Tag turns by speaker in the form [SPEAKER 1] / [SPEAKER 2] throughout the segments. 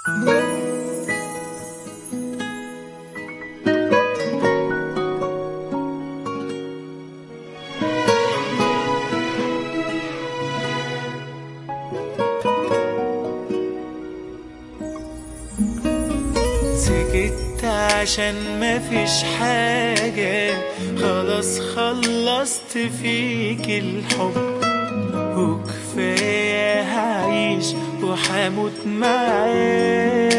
[SPEAKER 1] سكت عشان مفيش حاجة خلاص خلصت فيك الحب وكفاية هعيش وحموت معاك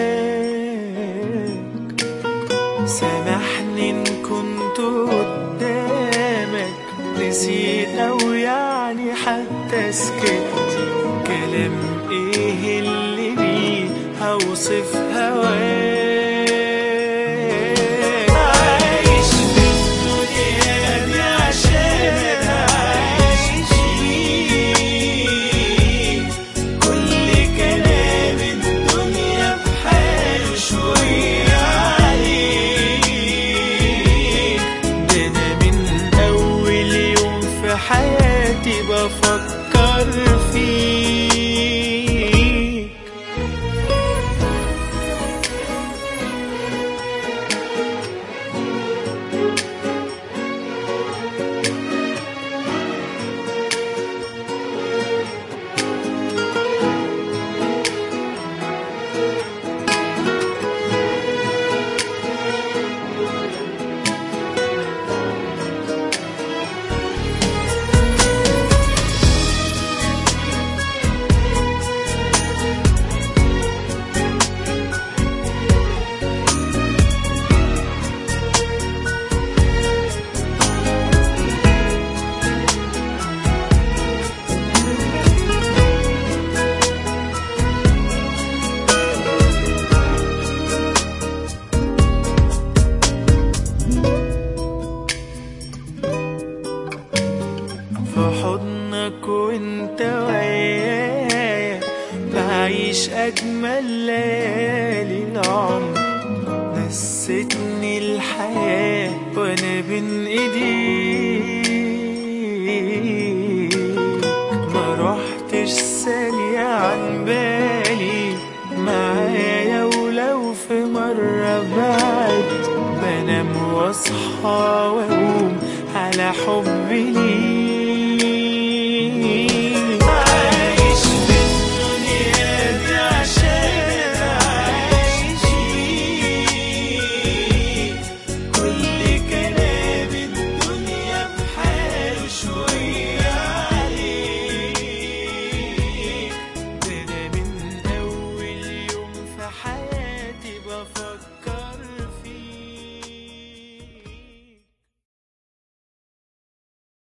[SPEAKER 1] سامحني ان كنت قدامك نسيت او يعني حتى سكت كلام ايه اللي بيه هوصف هواك عايش في الدنيا دي عشان اعيش فيك كل كلام الدنيا بحاله شوية عليك ده انا من اول يوم في حياتي بفكر فيك في حضنك وانت ويايا بعيش اجمل ليالي العمر نستني الحياة وانا بين ايديك